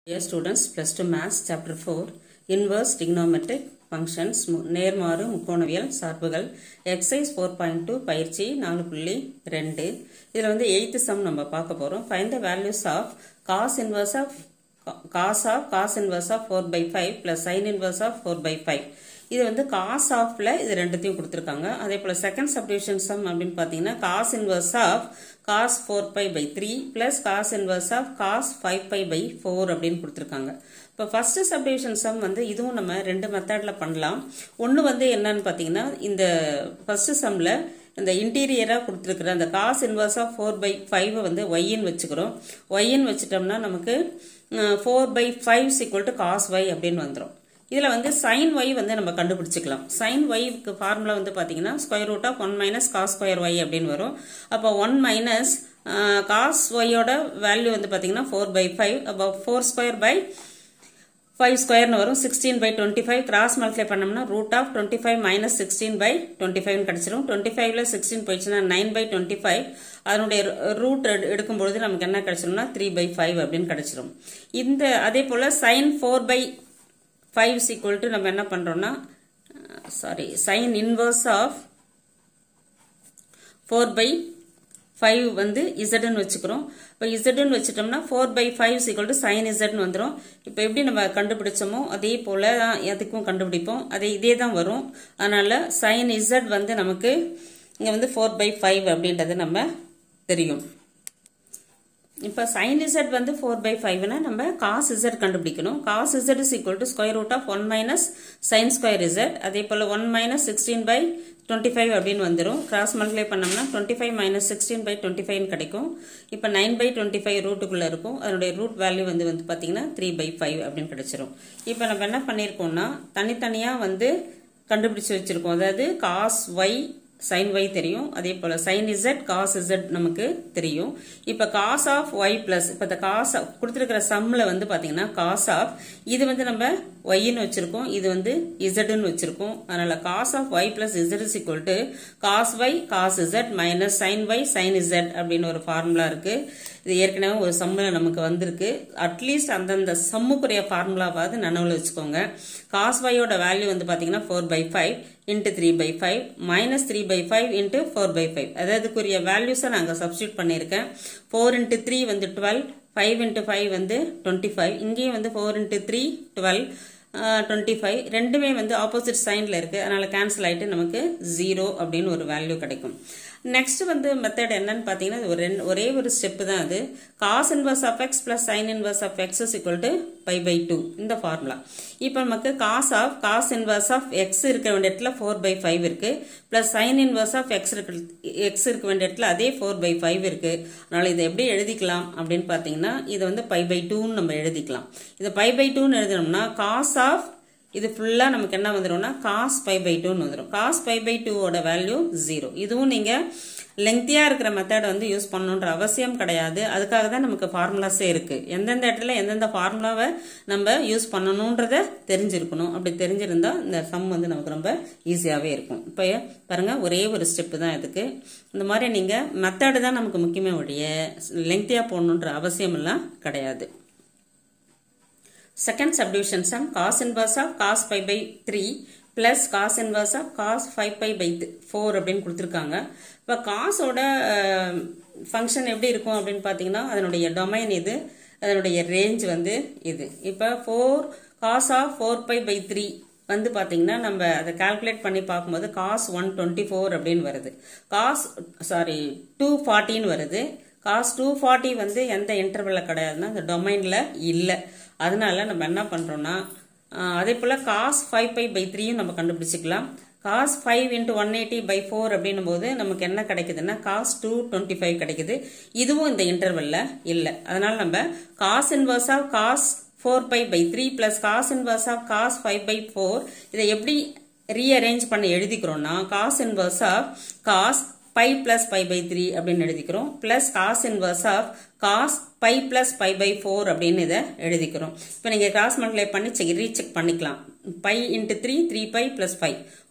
Dear students, plus 2 maths, chapter 4, inverse trigonometric functions, மு- நேர்மாறு முக்கோணவியல் சார்புகள் exercise 4.2 பயிற்சி நாலு புள்ளி ரெண்டு இதில் வந்து எயித்து சம் நம்ம பார்க்க போகிறோம் find the values of cos inverse of cos of cos inverse of 4 by 5 plus sin inverse of 4 by 5 இது வந்து காஸ் ஆஃப்ல இது ரெண்டுத்தையும் கொடுத்துருக்காங்க அதே போல செகண்ட் சப்டிவிஷன் சம் அப்படின்னு பார்த்தீங்கன்னா cos inverse of cos four by by three plus cos inverse of cos five by by four அப்படின்னு கொடுத்துருக்காங்க இப்போ ஃபர்ஸ்ட் சப்டிவிஷன் சம் வந்து இதுவும் நம்ம ரெண்டு மெத்தட்ல பண்ணலாம் ஒன்று வந்து என்னன்னு பார்த்தீங்கன்னா இந்த ஃபர்ஸ்ட் சம்ல இந்த இன்டீரியராக கொடுத்துருக்குற அந்த cos inverse of four by five வந்து ஒய்ன்னு வச்சுக்கிறோம் ஒய்ன்னு வச்சுட்டோம்னா நமக்கு four by five equal to cos Y அப்படின்னு வந்துடும் இதில் வந்து சைன் ஒய் வந்து நம்ம கண்டுபிடிச்சிக்கலாம் சைன் ஒய்க்கு ஃபார்முலா வந்து பார்த்தீங்கன்னா square root of one minus cos square Y அப்படின்னு வரும் அப்போ ஒன் மைனஸ் காஸ் ஒய்யோட வேல்யூ வந்து பார்த்தீங்கன்னா ஃபோர் பை ஃபைவ் அப்போ ஃபோர் ஸ்கொயர் பை ஃபைவ் ஸ்கொயர்னு வரும் sixteen by twenty five cross multiply பண்ணோம்னா root of twenty five minus sixteen by twenty ஃபைவ்னு கிடச்சிரும் டுவெண்ட்டி ஃபைவ்ல சிக்ஸ்டீன் போயிடுச்சுன்னா நைன் பை டுவெண்ட்டி ஃபைவ் அதனுடைய ரூட் எடுக்கும்பொழுது நமக்கு என்ன கிடைச்சிரும்னா த்ரீ பை ஃபைவ் அப்படின்னு கிடைச்சிரும் இந்த அதே போல் sine four by five equal to நம்ம என்ன பண்ணுறோம்னா sorry sine inverse of four by five வந்து இசட்னு வச்சுக்கிறோம் இப்போ இசட்னு வச்சுட்டோம்னா four by five equal to sine இசட்னு வந்துடும் இப்போ எப்படி நம்ம கண்டுபிடிச்சோமோ அதே போல் தான் எதுக்கும் கண்டுபிடிப்போம் அதே இதே தான் வரும் அதனால சைன் இசட் வந்து நமக்கு இங்கே வந்து ஃபோர் பை ஃபைவ் அப்படின்றது நம்ம தெரியும் இப்போ சைன் இசட் வந்து ஃபோர் பை ஃபைவ்னா நம்ம காஸ் இசட் கண்டுபிடிக்கணும் cos Z is equal to square root of one minus sine square Z அதே போல் one minus sixteen by twenty five அப்படின்னு வந்துடும் கிராஸ் மல்டிப்ளை பண்ணோம்னா twenty five minus sixteen by twenty ஃபைவ்னு கிடைக்கும் இப்போ நைன் பை டுவெண்ட்டி ஃபைவ் ரூட்டுக்குள்ளே இருக்கும் அதனுடைய ரூட் வேல்யூ வந்து வந்து பார்த்தீங்கன்னா த்ரீ பை ஃபைவ் அப்படின்னு கிடைச்சிரும் இப்போ நம்ம என்ன பண்ணியிருக்கோம்னா தனித்தனியாக வந்து கண்டுபிடிச்சு வச்சிருக்கோம் அதாவது காஸ் ஒய் சைன் ஒய் தெரியும் அதே போல சைன் இசட் காஸ் இசட் நமக்கு தெரியும் இப்ப காஸ் ஆஃப் ஒய் பிளஸ் இப்ப இந்த காஸ் கொடுத்துருக்கிற சம்ல வந்து பாத்தீங்கன்னா காஸ் ஆஃப் இது வந்து நம்ம ஒய்ன்னு வச்சிருக்கோம் இது வந்து இசட்னு வச்சிருக்கோம் அதனால cos of Y plus Z is equal to cos Y cos Z minus sine Y sine Z அப்படின்னு ஒரு ஃபார்முலா இருக்கு இது ஏற்கனவே ஒரு சம்மில் நமக்கு வந்திருக்கு அட்லீஸ்ட் அந்தந்த சம்முக்குரிய ஃபார்முலாவாவது நினைவில் வச்சுக்கோங்க காஸ் ஒய்யோட வேல்யூ வந்து பார்த்தீங்கன்னா four by five into three by five minus three by five into four by five அதாவதுக்குரிய வேல்யூஸை நாங்கள் சப்ஸ்டியூட் பண்ணியிருக்கேன் ஃபோர் இன்ட்டு த்ரீ வந்து டுவெல் ஃபைவ் இன்ட்டு ஃபைவ் வந்து டுவெண்ட்டி ஃபைவ் இங்கேயும் வந்து four into three twelve twenty five ரெண்டுமே வந்து ஆப்போசிட் சைனில் இருக்குது அதனால் கேன்சல் ஆகிட்டு நமக்கு ஜீரோ அப்படின்னு ஒரு வேல்யூ கிடைக்கும் நெக்ஸ்ட் வந்து மெத்தட் என்னன்னு பார்த்தீங்கன்னா இது ஒரு ரெண்டு ஒரே ஒரு ஸ்டெப் தான் அது cos inverse of x plus sine inverse of x is equal to pi by two இந்த ஃபார்முலா இப்போ நமக்கு cos of cos inverse of x இருக்க வேண்டிய இடத்துல ஃபோர் பை ஃபைவ் இருக்கு plus sine inverse of x இருக்க எக்ஸ் இருக்க வேண்டிய இடத்துல அதே ஃபோர் பை ஃபைவ் இருக்கு அதனால இதை எப்படி எழுதிக்கலாம் அப்படின்னு பார்த்தீங்கன்னா இதை வந்து பை பை டூன்னு நம்ம எழுதிக்கலாம் இதை பை பை டூன்னு எழுதணும்னா காஸ் ஆஃப் இது ஃபுல்லாக நமக்கு என்ன வந்துடும்னா காஸ் பை பை டூன்னு வந்துடும் காஸ் பை பை டூவோட வேல்யூ ஜீரோ இதுவும் நீங்கள் லெங்க்தியாக இருக்கிற மெத்தடை வந்து யூஸ் பண்ணணுன்ற அவசியம் கிடையாது அதுக்காக தான் நமக்கு ஃபார்முலாஸே இருக்குது எந்தெந்த இடத்துல எந்தெந்த ஃபார்முலாவை நம்ம யூஸ் பண்ணணுன்றத தெரிஞ்சிருக்கணும் அப்படி தெரிஞ்சிருந்தா இந்த சம் வந்து நமக்கு ரொம்ப ஈஸியாகவே இருக்கும் இப்போ பாருங்கள் ஒரே ஒரு ஸ்டெப்பு தான் இதுக்கு இந்த மாதிரி நீங்கள் மெத்தடு தான் நமக்கு முக்கியமே ஒழிய லெங்க்தியாக போடணுன்ற அவசியமெல்லாம் கிடையாது Second subdivision sum cos inverse of cos pi by 3 plus cos inverse of cos 5 pi by 4 அப்படின்னு கொடுத்துருக்காங்க இப்போ காசோட ஃபங்க்ஷன் எப்படி இருக்கும் அப்படின்னு பார்த்தீங்கன்னா அதனுடைய டொமைன் இது அதனுடைய ரேஞ்ச் வந்து இது இப்போ four cos of four by by three வந்து பார்த்தீங்கன்னா நம்ம அதை கால்குலேட் பண்ணி பார்க்கும்போது காஸ் ஒன் டுவெண்ட்டி ஃபோர் அப்படின்னு வருது காஸ் சாரி டூ ஃபார்ட்டின்னு வருது காஸ் டூ ஃபார்ட்டி வந்து எந்த இன்டர்வலில் கிடையாதுன்னா அந்த டொமைனில் இல்லை அதனால நம்ம என்ன பண்ணுறோம்னா அதே போல் காஸ் ஃபைவ் பை பை த்ரீயும் நம்ம கண்டுபிடிச்சிக்கலாம் cos five into one eighty by four அப்படின்னும் போது நமக்கு என்ன கிடைக்குதுன்னா காஸ் டூ டுவெண்ட்டி ஃபைவ் கிடைக்குது இதுவும் இந்த இன்டர்வல்ல இல்லை அதனால நம்ம cos inverse of cos four by by three plus cos inverse of cos five by four இதை எப்படி ரீஅரேஞ்ச் பண்ணி எழுதிக்கிறோம்னா cos inverse of cos pi plus pi by three அப்படின்னு எழுதிக்கிறோம் plus cos inverse of cos pi plus pi by four அப்படின்னு இதை எழுதிக்கிறோம் இப்போ நீங்கள் கிராஸ் மல்டிப்ளை பண்ணி செக் ரீசெக் பண்ணிக்கலாம் pi into three three pi plus five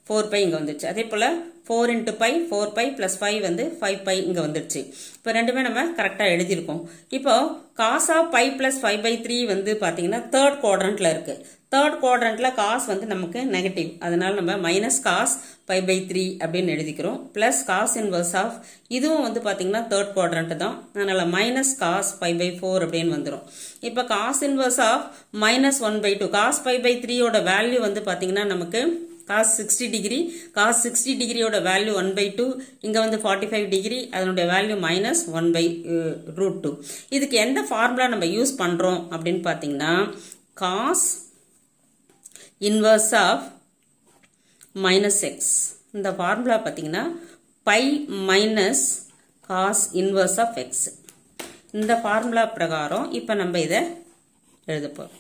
four pi இங்கே வந்துருச்சு அதே போல் four into pi four pi plus five வந்து ஃபைவ் பை இங்கே வந்துருச்சு இப்போ ரெண்டுமே நம்ம கரெக்டாக எழுதியிருக்கோம் இப்போ cos of pi plus five by three வந்து பார்த்தீங்கன்னா தேர்ட் குவாட்ரண்ட்டில் இருக்குது தேர்ட் குவாட்ரண்ட்டில் காஸ் வந்து நமக்கு நெகட்டிவ் அதனால நம்ம minus cos pi by three அப்படின்னு எழுதிக்கிறோம் ப்ளஸ் காஸ் இன்வர்ஸ் ஆஃப் இதுவும் வந்து பார்த்தீங்கன்னா தேர்ட் குவாட்ரண்ட் தான் அதனால் minus cos pi by four அப்படின்னு வந்துடும் இப்போ cos inverse of minus one by two cos pi by த்ரீயோட வேல்யூ வந்து பார்த்தீங்கன்னா நமக்கு cos sixty degree cos sixty டிகிரியோட வேல்யூ ஒன் பை டூ இங்கே வந்து ஃபார்ட்டி ஃபைவ் டிகிரி அதனுடைய value minus one by root two இதுக்கு எந்த ஃபார்முலா நம்ம யூஸ் பண்ணுறோம் அப்படின்னு பார்த்தீங்கன்னா cos inverse of minus x இந்த ஃபார்முலா பார்த்தீங்கன்னா pi minus cos inverse of X இந்த ஃபார்முலா பிரகாரம் இப்போ நம்ம இதை எழுத போகிறோம்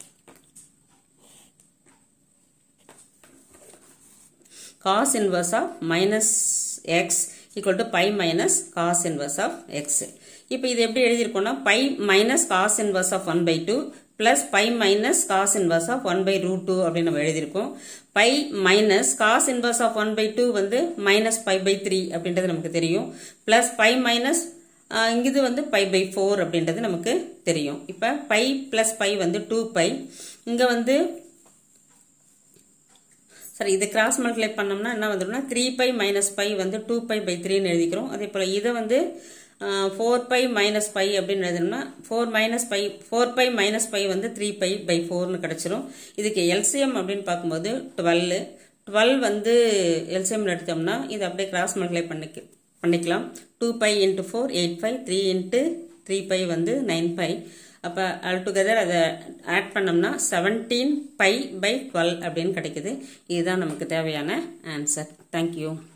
cos inverse of minus x equal to pi minus cos inverse of x இப்போ இது எப்படி எழுதியிருக்கோம்னா pi minus cos inverse of 1 by 2 plus pi minus cos inverse of 1 by root 2 அப்படின்னு நம்ம எழுதியிருக்கோம் pi minus cos inverse of 1 by 2 வந்து minus pi by 3 அப்படின்றது நமக்கு தெரியும் plus pi minus இங்கிது வந்து பை பை ஃபோர் அப்படின்றது நமக்கு தெரியும் இப்போ பை ப்ளஸ் பை வந்து டூ பை இங்கே வந்து சரி இது கிராஸ் மல்டிப்ளை பண்ணோம்னா என்ன வந்துடும்னா த்ரீ பை மைனஸ் பை வந்து டூ பை பை த்ரீன்னு எழுதிக்கிறோம் அதே போல் இதை வந்து ஃபோர் பை மைனஸ் பை அப்படின்னு எழுதணும்னா four minus pi four pi minus pi வந்து த்ரீ பை பை ஃபோர்னு கிடச்சிரும் இதுக்கு எல்சிஎம் அப்படின்னு பார்க்கும்போது டுவெல் டுவெல் வந்து எல்சிஎம்ல எடுத்தோம்னா இது அப்படியே கிராஸ் மல்டிப்ளை பண்ணிக்க பண்ணிக்கலாம் two pi into four eight five three into three pi வந்து நைன் பை அப்போ ஆல் டுகெதர் அதை ஆட் பண்ணோம்னா செவன்டீன் பை பை டுவெல் அப்படின்னு கிடைக்குது இதுதான் நமக்கு தேவையான ஆன்சர் தேங்க்யூ